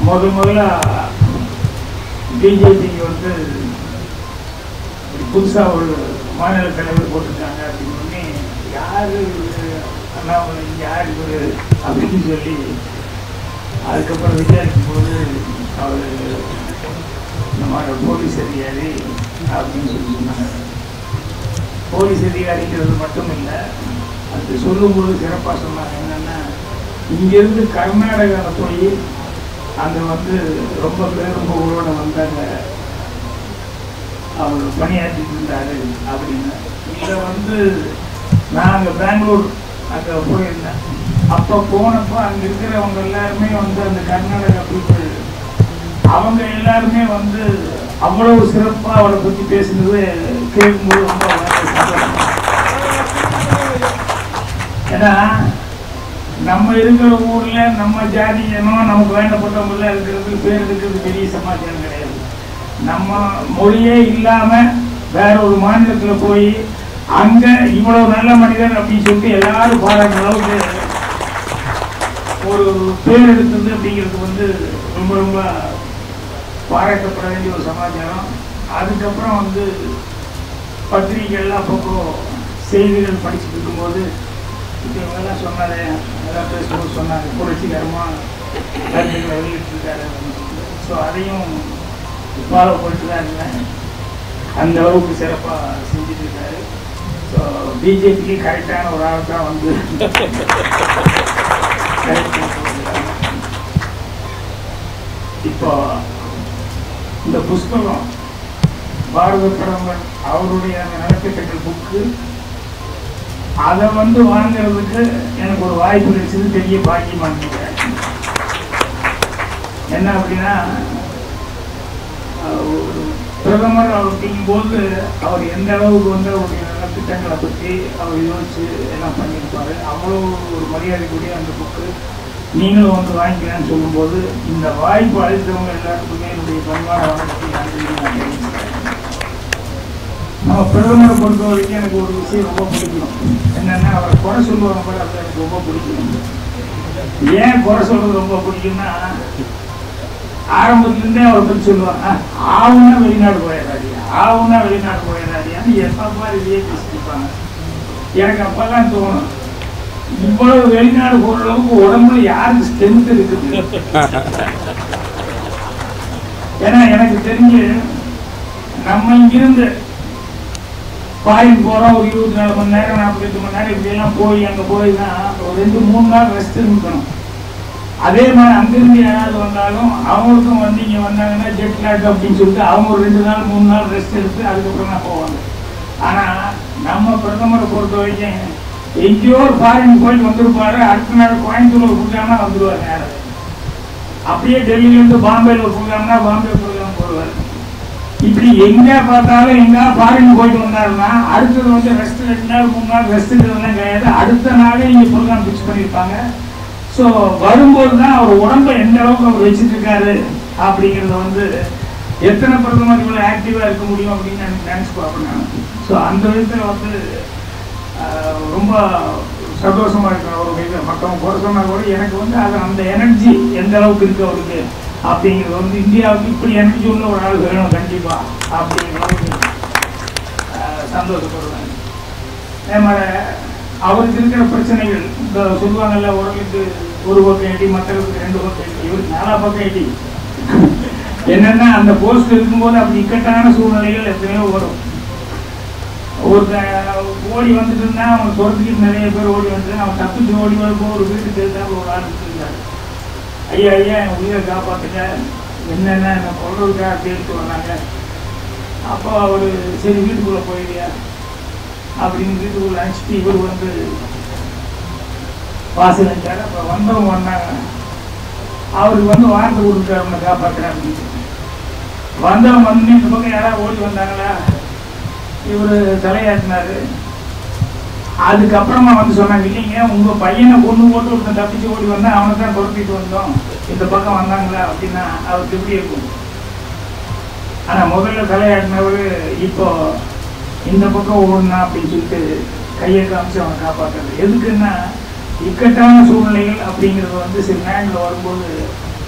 முதல் முதல்ல பிஜேபிக்கு வந்து புதுசாக ஒரு மாநில தலைவர் போட்டிருக்காங்க அப்படின்னு உடனே யாரு இவரு? அண்ணாமலை யார் இவரு அப்படின்னு சொல்லி அதுக்கப்புறம் விசாரிக்கும் போது அவர் இந்த மாதிரி போலீஸ் அதிகாரி அப்படின்னு சொல்லி சொன்னாங்க போலீஸ் அதிகாரிங்கிறது மட்டும் இல்லை அது சொல்லும்போது சிறப்பாக சொன்னாங்க என்னன்னா இங்கேருந்து கர்நாடகாவில் போய் அங்கே வந்து ரொம்ப பேர் ரொம்ப உருவனை வந்தாங்க அவர் பணியாற்றிட்டு இருந்தாரு அப்படின்னு இதில் வந்து நான் அங்கே பெங்களூர் அங்கே போயிருந்தேன் அப்போ போனப்போ அங்கே இருக்கிறவங்க எல்லாருமே வந்து அந்த கர்நாடகா பீப்புள் அவங்க எல்லாருமே வந்து அவ்வளவு சிறப்பாக அவளை பற்றி பேசுனது கேட்கும்போது ரொம்ப மனசு சந்தோஷமா ஏன்னா நம்ம இருக்கிற ஊர்ல நம்ம ஜாதி ஜனம் நமக்கு வேண்டப்பட்டவங்க எல்லாம் இருக்கிறது பேர் இருக்கிறது பெரிய சமாச்சாரம் கிடையாது நம்ம மொழியே இல்லாம வேற ஒரு மாநிலத்துல போய் அங்க இவ்வளவு நல்ல மனிதர் அப்படின்னு சொல்லிட்டு எல்லாரும் பாராட்டுற அளவுக்கு ஒரு பேர் எடுத்தது அப்படிங்கிறது வந்து ரொம்ப ரொம்ப பாராட்டப்பட வேண்டிய ஒரு சமாச்சாரம் அதுக்கப்புறம் வந்து பத்திரிகைகள்லாம் அப்பப்போ செய்திகள் படிச்சுட்டு இருக்கும்போது இப்போ இவங்கெல்லாம் சொன்னாரு எல்லாம் பேசும்போது சொன்னாங்க புரட்சிகரமாக கருத்துக்களை வெளியிட்டிருக்காரு ஸோ அதையும் ஃபாலோ பண்ணிட்டு தான் இருந்தேன் அந்த அளவுக்கு சிறப்பாக செஞ்சுட்டு இருக்காரு ஸோ பிஜேபிக்கு கரெக்டான ஒரு ஆள் தான் வந்து select பண்ணிருக்காங்க. இப்போ இந்த புஸ்தகம் பாரத பிரதமர் அவருடைய அந்த நலத்திட்டங்கள் புக்கு அதை வந்து வாங்குறதுக்கு எனக்கு ஒரு வாய்ப்பு கிடைச்சது பெரிய பாக்கியமா நினைக்கிறேன் என்ன அப்படின்னா அஹ், ஒரு பிரதமர் அப்படிங்கும்போது அவர் எந்த அளவுக்கு வந்து அவருடைய நலத்திட்டங்களை பற்றி அவர் யோசிச்சு எல்லாம் பண்ணியிருப்பாரு அவ்வளோ ஒரு மரியாதைக்குரிய அந்த புக்கு நீங்களும் வந்து வாங்கிக்கலாம்னு சொல்லும்போது இந்த வாய்ப்பு அளித்தவங்க எல்லாத்துக்குமே என்னுடைய பண்பான வணக்கத்தை நன்றி நான் தெரிவிச்சுக்கிறேன் நம்ம பிரதமரை பொறுத்த வரைக்கும் எனக்கு ஒரு விஷயம் ரொம்ப பிடிக்கும் என்னன்னா அவரை குறை சொல்லுவாங்க போல அது எனக்கு ரொம்ப பிடிக்கும் ஏன் குறை சொல்றது ரொம்ப பிடிக்கும்னா ஆரம்பத்துலேருந்தே அவரை பற்றி சொல்லுவாங்க ஆவுன்னா வெளிநாடு போயிடாதியா ஆவுன்னா வெளிநாடு போயிடாதியான்னு எப்ப மாதிரி இதையே பேசியிருப்பாங்க எனக்கு அப்பதான் தோணும் இவ்வளவு வெளிநாடு போற அளவுக்கு உடம்புல யாருக்கு ஸ்ட்ரென்த் இருக்குது ஏன்னா எனக்கு தெரிஞ்சு நம்ம இங்கிருந்து ஃபாரின் போகிறோம் ஒரு இருபத்தி நாலு மணி நேரம் நாற்பத்தெட்டு மணி நேரம் இப்படியெல்லாம் போய் அங்கே போய் தான் ஒரு ரெண்டு மூணு நாள் ரெஸ்ட் இருக்கணும் அதே மாதிரி அங்கிருந்து யாராவது வந்தாலும் அவங்களுக்கும் வந்து இங்கே வந்தாங்கன்னா ஜெட் லேக் அப்படின்னு சொல்லிட்டு அவங்க ஒரு ரெண்டு நாள் மூணு நாள் ரெஸ்ட் எடுத்து அதுக்கப்புறம் தான் போவாங்க ஆனால் நம்ம பிரதமரை பொறுத்த வரைக்கும் எங்கேயோ ஒரு ஃபாரின் போயிட்டு வந்திருப்பாரு அடுத்த நாள் கோயம்புத்தூர் ஒரு ப்ரோக்ராம்னா வந்துடுவார் நேரம் அப்படியே டெல்லியிலேருந்து பாம்பேல ஒரு ப்ரோக்ராம்னா பாம்பே ப்ரோக்ராம் போடுவார் இப்படி எங்க பார்த்தாலும் எங்க ஃபாரின் போயிட்டு வந்தாருன்னா அடுத்தது வந்து ரெஸ்ட் ரெண்டு நாள் மூணு நாள் ரெஸ்ட்டுங்கிறதுலாம் கிடையாது அடுத்த நாளே இங்கே ப்ரோக்ராம் ஃபிக்ஸ் பண்ணியிருப்பாங்க ஸோ வரும்போது தான் அவர் உடம்ப எந்த அளவுக்கு அவர் வச்சுட்டு இருக்காரு அப்படிங்கிறத வந்து எத்தனை பிரதமர் இவ்வளோ ஆக்டிவாக இருக்க முடியும் அப்படின்னு எனக்கு நினச்சி பார்ப்பேன் நான் ஸோ அந்த விதத்தில் வந்து ஆஹ், ரொம்ப சந்தோஷமா இருக்கு அவருடைய இது. மற்றவங்க குறை சொன்னா கூட எனக்கு வந்து அது அந்த எனர்ஜி எந்த அளவுக்கு இருக்கு அவருக்கு அப்படிங்கிறது வந்து இந்தியாவுக்கு இப்படி எனர்ஜி உள்ள ஒரு ஆள் வேணும் கண்டிப்பா அப்படிங்கிற அளவுக்கு ஆஹ், சந்தோஷப்படுவேன் அதே மாதிரி அவருக்கு இருக்கிற பிரச்சனைகள் இந்த சொல்லுவாங்கல்ல உடலுக்கு ஒரு பக்கம் எடி மற்றவருக்கு ரெண்டு பக்கம் எடி இவருக்கு நாலா பக்கம் எடி என்னன்னா அந்த போஸ்ட் இருக்கும்போது அப்படி இக்கட்டான சூழ்நிலைகள் எத்தனையோ வரும் ஒருத்தன் ஓடி வந்துட்டு இருந்தா அவன் துரத்துக்கிட்டு நிறைய பேர் ஓடி வந்து அவன் தப்பிச்சு ஓடி வரும்போது ஒரு வீட்டுக்கு தெரிஞ்சால் ஒரு ஆள் இருந்தாரு ஐயா ஐயா என் உயிரை காப்பாத்துங்க என்னென்ன என்ன கொள்றதுக்காக தேடிட்டு வர்றாங்க அப்போ அவர் சரி வீட்டுக்குள்ளே போயிடியா அப்படின்னு வீட்டுக்குள்ள அனுப்பிச்சிட்டு இவர் வந்து வாசல் அடிச்சாரு அப்போ வந்தவங்க வந்தாங்க அவருக்கு வந்து வார்த்தை கொடுத்தாரு உன்னை காப்பாற்றுறேன் அப்படின்னு சொல்லி. வந்தவங்க வந்து இந்த பக்கம் யாராவது ஓடி வந்தாங்களா இவர் தலையாட்டினாரு அதுக்கப்புறமா வந்து சொன்னாங்க இல்லைங்க உங்க பையனை கொண்டு போட்டு ஒருத்தன் தப்பிச்சு ஓடி வந்தா அவனை தான் துரத்திட்டு வந்தோம் இந்த பக்கம் வந்தாங்களா அப்படின்னா அவருக்கு எப்படி இருக்கும் ஆனா முதல்ல தலையாட்டினவர் இப்போ இந்த பக்கம் ஓடணும் அப்படின்னு சொல்லிட்டு கையை காமிச்சு அவனை காப்பாற்றுறது எதுக்குன்னா இக்கட்டான சூழ்நிலைகள் அப்படிங்கிறது வந்து சில நேரங்களில் வரும்போது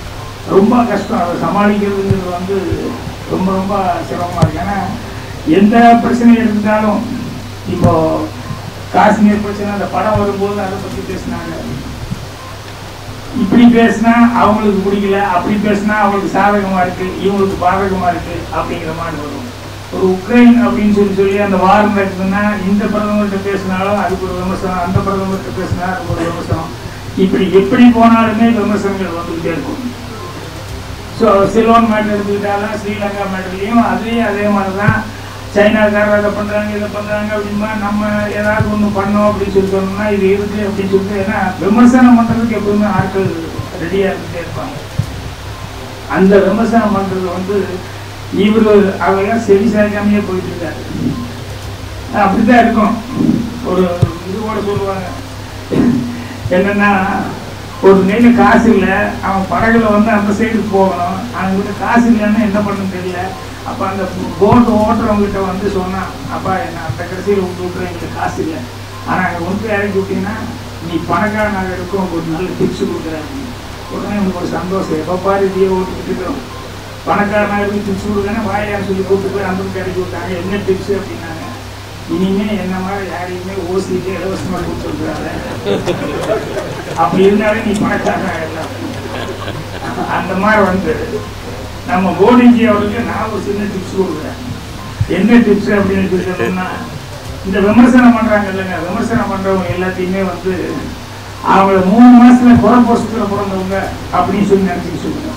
ரொம்ப கஷ்டம் அதை சமாளிக்கிறதுங்கிறது வந்து ரொம்ப ரொம்ப சிரமமாக இருக்கு ஏன்னா எந்த பிரச்சனை இருந்தாலும் இப்போ காஷ்மீர் பிரச்சனை அந்த படம் வரும்போது அதை பற்றி பேசினாங்க இப்படி பேசினா அவங்களுக்கு பிடிக்கல அப்படி பேசினா அவங்களுக்கு சாதகமா இருக்கு இவங்களுக்கு பாதகமா இருக்கு அப்படிங்கிற மாதிரி வரும் ஒரு உக்ரைன் அப்படின்னு சொல்லி சொல்லி அந்த வாரம் நடக்குதுன்னா இந்த பிரதமர்கிட்ட பேசினாலும் அதுக்கு ஒரு விமர்சனம் அந்த பிரதமர்கிட்ட பேசினா அதுக்கு ஒரு விமர்சனம் இப்படி எப்படி போனாலுமே விமர்சனங்கள் வந்துகிட்டே இருக்கும் ஸோ சிலோன் மேட்டர் எடுத்துக்கிட்டாலும் ஸ்ரீலங்கா மேட்டர்லையும் அதுலேயும் அதே மாதிரி தான் சைனாக்காரர் அதை பண்ணுறாங்க இதை பண்ணுறாங்க அப்படின்னா நம்ம ஏதாவது ஒன்று பண்ணோம் அப்படின்னு சொல்லி சொன்னோம்னா இது இருக்கு அப்படின்னு சொல்லிட்டு ஏன்னா விமர்சனம் பண்ணுறதுக்கு எப்பவுமே ஆட்கள் ரெடியாக இருந்துகிட்டே இருப்பாங்க அந்த விமர்சனம் பண்ணுறது வந்து இவர் அவெல்லாம் செவி சாய்க்காமையே போயிட்டு இருக்காரு அப்படித்தான் இருக்கும் ஒரு இது கூட சொல்லுவாங்க என்னன்னா ஒரு நெய்ல காசு இல்லை அவன் படகுல வந்து அந்த சைடு போகணும் அவன்கிட்ட காசு இல்லைன்னா என்ன பண்ணணும் தெரியல அப்போ அந்த போட் ஓட்டுறவங்ககிட்ட வந்து சொன்னான் அப்பா என்ன அந்த கடைசியில் விட்டு விட்டுறேன் எங்களுக்கு காசு இல்லை ஆனால் அங்கே கொண்டு போய் இறக்கி விட்டீங்கன்னா நீ பணக்காரன் நாங்கள் இருக்கும் ஒரு நல்ல டிப்ஸ் கொடுக்குறேன் உடனே எனக்கு ஒரு சந்தோஷம் எப்போ பாரு இதையே ஓட்டிக்கிட்டு இருக்கிறோம் பணக்காரனாக இருந்து டிப்ஸ் கொடுக்குறேன்னா வாயான்னு சொல்லி கூப்பிட்டு போய் அந்த இறக்கி விட்டாங்க என்ன டிப்ஸ் அப்படின்னாங்க இனிமே என்ன மாதிரி யாரையுமே ஓசிட்டு இலவசமாக கொடுத்துருக்குறாங்க அப்படி இருந்தாலே நீ பணக்காரன் ஆயிடலாம் அந்த மாதிரி வந்து நம்ம மோடிஜி அவருக்கு நான் ஒரு சின்ன டிப்ஸ் கொடுக்குறேன் என்ன டிப்ஸ் அப்படின்னு சொல்லி சொன்னோம்னா இந்த விமர்சனம் பண்றாங்க இல்லைங்க விமர்சனம் பண்றவங்க எல்லாத்தையுமே வந்து அவங்கள மூணு மாசத்துல குறை போசத்துல பிறந்தவங்க அப்படின்னு சொல்லி நினைச்சுக்க சொல்லுங்க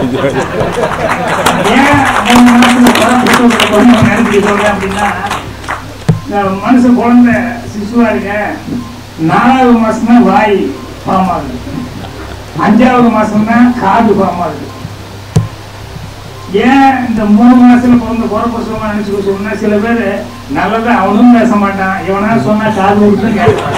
ஏன் மூணு மாசத்துல குறை போசத்துல பிறந்தவங்க நினைச்சுக்க சொல்றேன் அப்படின்னா இந்த மனுஷன் குழந்தை சிசுவா இருக்க நாலாவது மாசம் தான் வாய் பாம் ஆகுது அஞ்சாவது மாசம் தான் காது பாம் ஆகுது ஏன் இந்த மூணு மாசத்துல பிறந்த குறப்பசுவமா நினைச்சுக்க சொன்னா சில பேர் நல்லதா அவனும் பேச மாட்டான் இவனா சொன்னா காது விட்டு கேட்பான்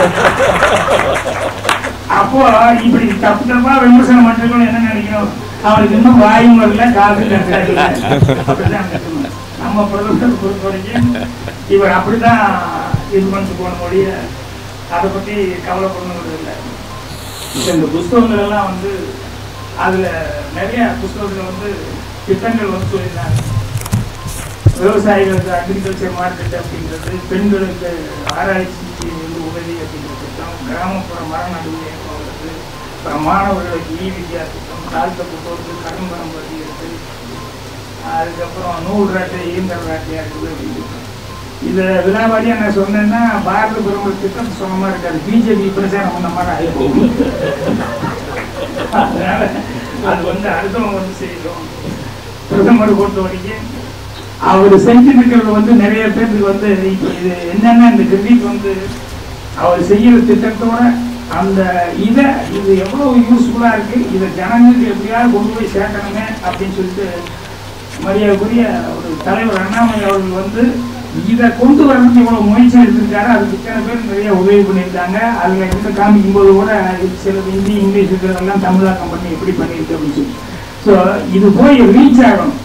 அப்போ இப்படி தப்பு தப்பா விமர்சனம் பண்றவங்க என்ன நினைக்கணும் அவனுக்கு இன்னும் வாயும் வரல காது கேட்கல அப்படிதான் நினைக்கணும். நம்ம பிரதமர் பொறுத்த வரைக்கும் இவர் அப்படிதான் இது பண்ணிட்டு போன மொழிய அதை பத்தி கவலைப்படணுங்கிறது இல்லை இப்ப இந்த புஸ்தகங்கள் எல்லாம் வந்து அதுல நிறைய புஸ்தகங்கள் வந்து திட்டங்கள் வந்து சொல்லியிருந்தாங்க விவசாயிகளுக்கு அக்ரிகல்ச்சர் மார்க்கெட் அப்படிங்கிறது பெண்களுக்கு ஆராய்ச்சிக்கு வந்து உதவி அப்படிங்கிற திட்டம் கிராமப்புற மரநடுவு ஏற்படுறது அப்புறம் மாணவர்களுக்கு இ வித்யா திட்டம் தாழ்த்தப்பட்டோருக்கு கடன் பணம் பதிகிறது அதுக்கப்புறம் நூறு ராட்டை இயந்திர ராட்டையா இருக்குது அப்படின்னு இதை விழாவாரியா நான் சொன்னேன்னா பாரத பிரதமர் திட்டம் சொன்ன மாதிரி இருக்காது பிஜேபி பிரச்சாரம் பண்ண மாதிரி ஆகிடும் அதனால அது வந்து அடுத்தவங்க வந்து செய்யணும் பிரதமர் பொறுத்த வரைக்கும் அவர் செஞ்சிருக்கிறது வந்து நிறைய பேருக்கு வந்து இப்போ இது என்னன்னா இந்த கிரெடிட் வந்து அவர் செய்யற திட்டத்தோட அந்த இதை இது எவ்வளவு யூஸ்ஃபுல்லா இருக்கு இதை ஜனங்களுக்கு எப்படியாவது கொண்டு போய் சேர்க்கணுமே அப்படின்னு சொல்லிட்டு மரியாதைக்குரிய ஒரு தலைவர் அண்ணாமலை அவர்கள் வந்து இதை கொண்டு வரதுக்கு இவ்வளவு முயற்சி எடுத்திருக்காரு அதுக்கு இத்தனை பேர் நிறைய உதவி பண்ணியிருக்காங்க அதுல இருந்து காமிக்கும் போது கூட சில ஹிந்தி இங்கிலீஷ் இருக்கிறதெல்லாம் தமிழாக்கம் பண்ணி எப்படி பண்ணியிருக்கு அப்படின்னு சொல்லி ஸோ இது போய் ரீச் ஆகணும்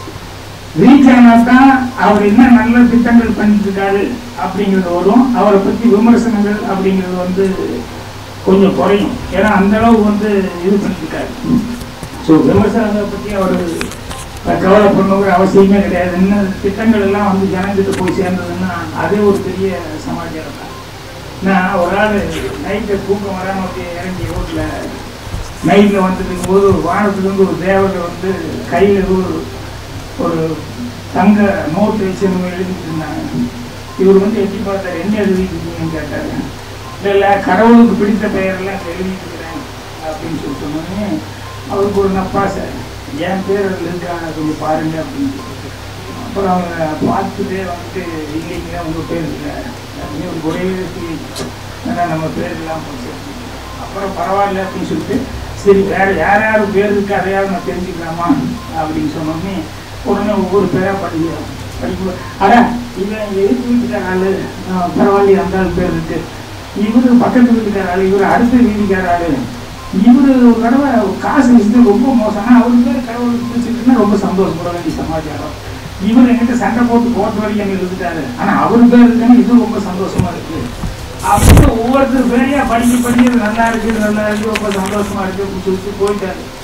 ரீச் ஆனா தான் அவர் என்ன நல்ல திட்டங்கள் பண்ணிட்டு இருக்காரு அப்படிங்கிறது வரும் அவரை பத்தி விமர்சனங்கள் அப்படிங்கிறது வந்து கொஞ்சம் குறையும் ஏன்னா அந்த அளவு வந்து இது பண்ணிருக்காரு ஸோ விமர்சனங்களை பத்தி அவர் கவலைப்படணுங்கிற அவசியமே கிடையாது என்ன திட்டங்கள் எல்லாம் வந்து ஜனங்கிட்ட போய் சேர்ந்ததுன்னா அதே ஒரு பெரிய சமாச்சாரம் தான் நான் ஒரு ஆள் நைட்டு தூக்கம் வராம அப்படியே இறங்கி ரோட்ல நைட்ல வந்துட்டு இருக்கும்போது வானத்துலேருந்து ஒரு தேவதை வந்து கையில் ஒரு ஒரு தங்க நோட்டு வச்சு நம்ம எழுதிட்டு இருந்தாங்க இவர் வந்து எட்டி பார்த்தாரு என்ன எழுதிட்டு இருக்கீங்கன்னு கேட்டாரு இல்லை இல்லை கடவுளுக்கு பிடித்த பெயரெல்லாம் இங்க எழுதிட்டு இருக்கிறேன் அப்படின்னு சொல்லி சொன்னோடனே அவருக்கு ஒரு நப்பாசை என் பேர் அதில் இருக்கா கொஞ்சம் பாருங்க அப்படின்னு சொல்லிட்டு. அப்புறம் அவங்க பார்த்துட்டே வந்துட்டு இல்லைங்க உங்கள் பேர் இல்லை அப்படின்னு ஒரு ஒரே ஏன்னா நம்ம பேர் இல்லாமல் போச்சு அப்புறம் பரவாயில்ல அப்படின்னு சொல்லிட்டு சரி வேற யார் யார் பேர் இருக்கு அதையாவது நான் தெரிஞ்சுக்கலாமா அப்படின்னு சொன்னோடனே உடனே ஒவ்வொரு பேரா படிக்கிறோம் படிக்கும் அட இவன் எதிர்த்து வீட்டுக்கார ஆளு ஆ, பரவாயில்லையே அந்த ஆள் பேர் இருக்கு இவரு பக்கத்து வீட்டுக்கார ஆளு இவரு அடுத்த வீட்டுக்கார ஆளு இவரு ஒரு தடவை காசு விஷயத்துல ரொம்ப மோசம்னா அவருக்கு பேர் கடவுளுக்கு பிடிச்சிருக்குன்னா ரொம்ப சந்தோஷப்பட வேண்டிய சமாச்சாரம் இவர் என்கிட்ட சண்டை போட்டு கோர்ட் வரைக்கும் அங்க இருந்துட்டாரு ஆனா அவர் பேர் இருக்குன்னு இது ரொம்ப சந்தோஷமா இருக்கு அப்படின்னு ஒவ்வொருத்தர் பேரையா படிக்க படிக்க இது நல்லா இருக்கு இது நல்லா இருக்கு ரொம்ப சந்தோஷமா இருக்கு அப்படின்னு சொல்லிட்டு போயிட்டாரு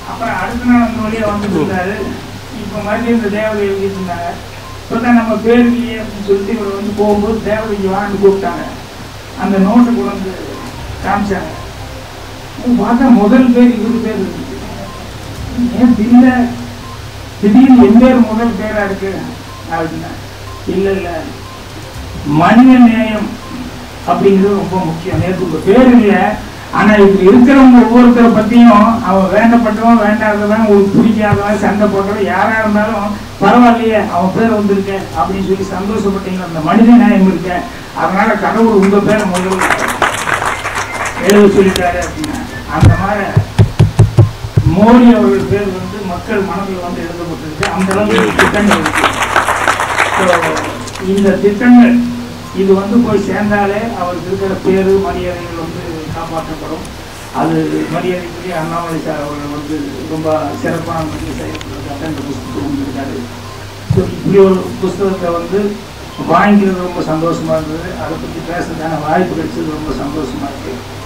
அப்புறம் அடுத்த நாள் அந்த வழியா வந்துட்டு இருந்தாரு இப்போ மறுபடியும் இந்த தேவதை எழுதிட்டு இருந்தாங்க இப்போதான் நம்ம பேர் இல்லையே அப்படின்னு சொல்லிட்டு இவர் வந்து போகும்போது தேவதைக்கு வான்னு கூப்பிட்டாங்க அந்த நோட்டை கொண்டு வந்து காமிச்சாங்க அப்ப பார்த்தா முதல் பேர் இவரு பேர் இருந்துச்சு ஏன் தில்ல திடீர்னு என் பேர் முதல் பேரா இருக்கு அப்படின்னா இல்ல இல்ல மனித நேயம் அப்படிங்கிறது ரொம்ப முக்கியம் நேற்று உங்க பேர் இல்லை ஆனா இப்ப இருக்கிறவங்க ஒவ்வொருத்தரை பத்தியும் அவன் வேண்டப்பட்டவன் வேண்டாதவன் உங்களுக்கு பிடிக்காதவன் சண்டை போட்டவன் யாரா இருந்தாலும் பரவாயில்லையே அவன் பேர் வந்திருக்க அப்படின்னு சொல்லி சந்தோஷப்பட்டீங்க அந்த மனித நியாயம் இருக்க அதனால கடவுள் உங்க பேரை முதல்ல எழுத சொல்லிட்டாரு அப்படின்னா அந்த மாதிரி மோடி அவர்கள் பேர் வந்து மக்கள் மனதில் வந்து எழுதப்பட்டிருக்கு அந்த அளவுக்கு திட்டங்கள் இருக்கு So, இந்த திட்டங்கள் இது வந்து போய் சேர்ந்தாலே அவருக்கு இருக்கிற பேரு மரியாதைகள் வந்து காப்பாற்றப்படும் அது மரியாதைக்குரிய அண்ணாமலை சார் அவர்கள் வந்து ரொம்ப சிறப்பான முறையில் செயல்படுறதுக்காக இந்த புஸ்தகம் வந்திருக்காரு ஸோ இப்படி ஒரு புஸ்தகத்தை வந்து வாங்கிக்கிறது ரொம்ப சந்தோஷமா இருந்தது அதை பற்றி பேசுறதுக்கான வாய்ப்பு கிடைச்சது ரொம்ப சந்தோஷமா இருக்கு